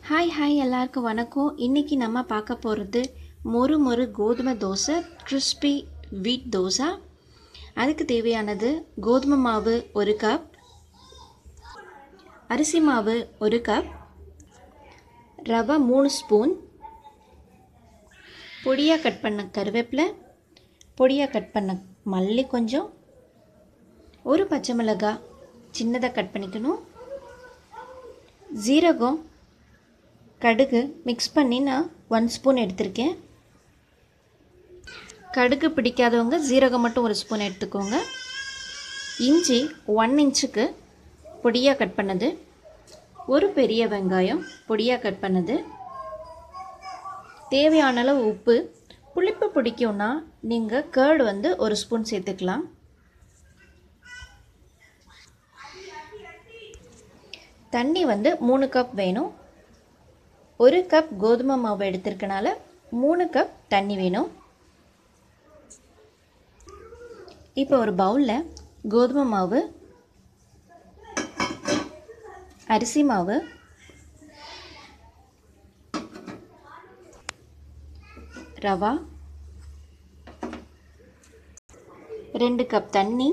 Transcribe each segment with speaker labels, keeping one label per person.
Speaker 1: hi hi எல்லாருக்கும் வணக்கம் இன்றைக்கி நம்ம பார்க்க போகிறது மொறு மொறு கோதுமை தோசை கிறிஸ்பி வீட் தோசை அதுக்கு தேவையானது கோதுமை மாவு ஒரு கப் அரிசி மாவு ஒரு கப் ரவை மூணு ஸ்பூன் பொடியாக கட் பண்ண கருவேப்பிலை பொடியாக கட் பண்ண மல்லி கொஞ்சம் ஒரு பச்சை மிளகாய் சின்னதாக கட் பண்ணிக்கணும் ஜீரகம் கடுகு மிக்ஸ் பண்ணி நான் ஒன் ஸ்பூன் எடுத்திருக்கேன் கடுகு பிடிக்காதவங்க ஜீரகம் மட்டும் ஒரு ஸ்பூன் எடுத்துக்கோங்க இஞ்சி ஒன் இன்ச்சுக்கு பொடியாக கட் பண்ணது ஒரு பெரிய வெங்காயம் பொடியாக கட் பண்ணது தேவையான அளவு உப்பு புளிப்பு பிடிக்கும்னா நீங்கள் கேர்டு வந்து ஒரு ஸ்பூன் சேர்த்துக்கலாம் தண்ணி வந்து மூணு கப் வேணும் ஒரு கப் கோதுமை மாவு எடுத்திருக்கனால மூணு கப் தண்ணி வேணும் இப்போ ஒரு பவுலில் கோதுமை மாவு அரிசி மாவு ரவா ரெண்டு கப் தண்ணி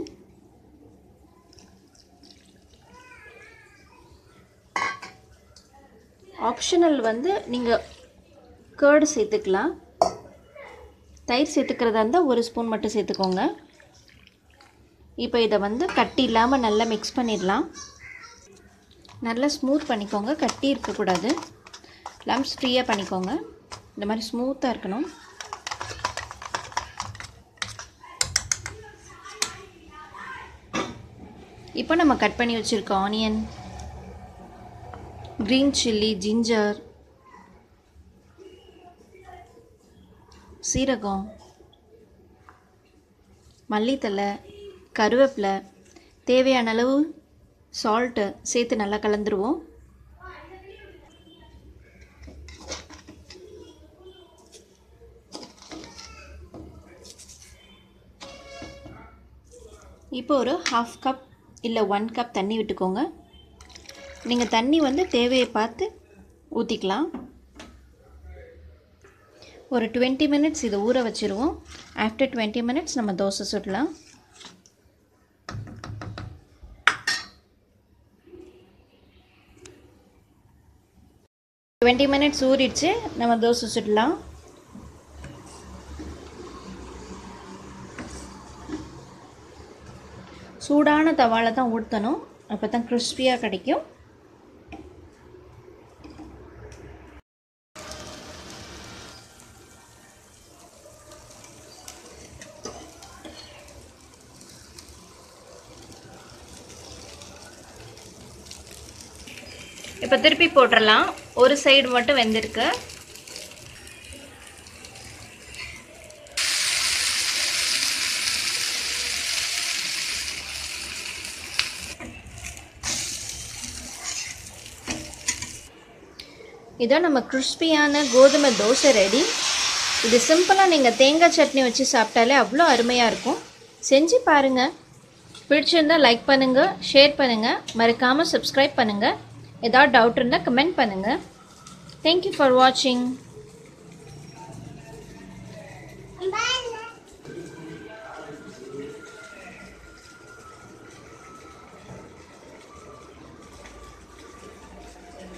Speaker 1: ஆப்ஷனல் வந்து நீங்கள் கேர்டு சேர்த்துக்கலாம் தயிர் சேர்த்துக்கிறதா இருந்தால் ஒரு ஸ்பூன் மட்டும் சேர்த்துக்கோங்க இப்போ இதை வந்து கட்டி இல்லாமல் நல்லா மிக்ஸ் பண்ணிடலாம் நல்லா ஸ்மூத் பண்ணிக்கோங்க கட்டி இருக்கக்கூடாது லம்ஸ் ஃப்ரீயாக பண்ணிக்கோங்க இந்த மாதிரி ஸ்மூத்தாக இருக்கணும் இப்போ நம்ம கட் பண்ணி வச்சுருக்க ஆனியன் க்ரீன் சில்லி ஜிஞ்சர் சீரகம் மல்லித்தலை கருவேப்பிலை தேவையான அளவு சால்ட்டு சேர்த்து நல்லா கலந்துருவோம் இப்போ ஒரு ஹாஃப் கப் இல்லை ஒன் கப் தண்ணி விட்டுக்கோங்க நீங்கள் தண்ணி வந்து தேவையை பார்த்து ஊற்றிக்கலாம் ஒரு டுவெண்ட்டி மினிட்ஸ் இதை ஊற வச்சுருவோம் ஆஃப்டர் டுவெண்ட்டி மினிட்ஸ் நம்ம தோசை சுடலாம் டுவெண்ட்டி மினிட்ஸ் ஊறிடுச்சு நம்ம தோசை சுடலாம் சூடான தவால தான் ஊற்றணும் அப்போ தான் கிறிஸ்பியாக கிடைக்கும் இப்போ திருப்பி போட்டுடலாம் ஒரு சைடு மட்டும் வெந்திருக்கு இதான் நம்ம கிறிஸ்பியான கோதுமை தோசை ரெடி இது சிம்பிளாக நீங்கள் தேங்காய் சட்னி வச்சு சாப்பிட்டாலே அவ்வளோ அருமையாக இருக்கும் செஞ்சு பாருங்கள் பிடிச்சிருந்தால் லைக் பண்ணுங்கள் ஷேர் பண்ணுங்கள் மறக்காமல் சப்ஸ்கிரைப் பண்ணுங்கள் ஏதாவது டவுட் இருந்தால் கமெண்ட் பண்ணுங்கள் தேங்க்யூ ஃபார் வாட்சிங்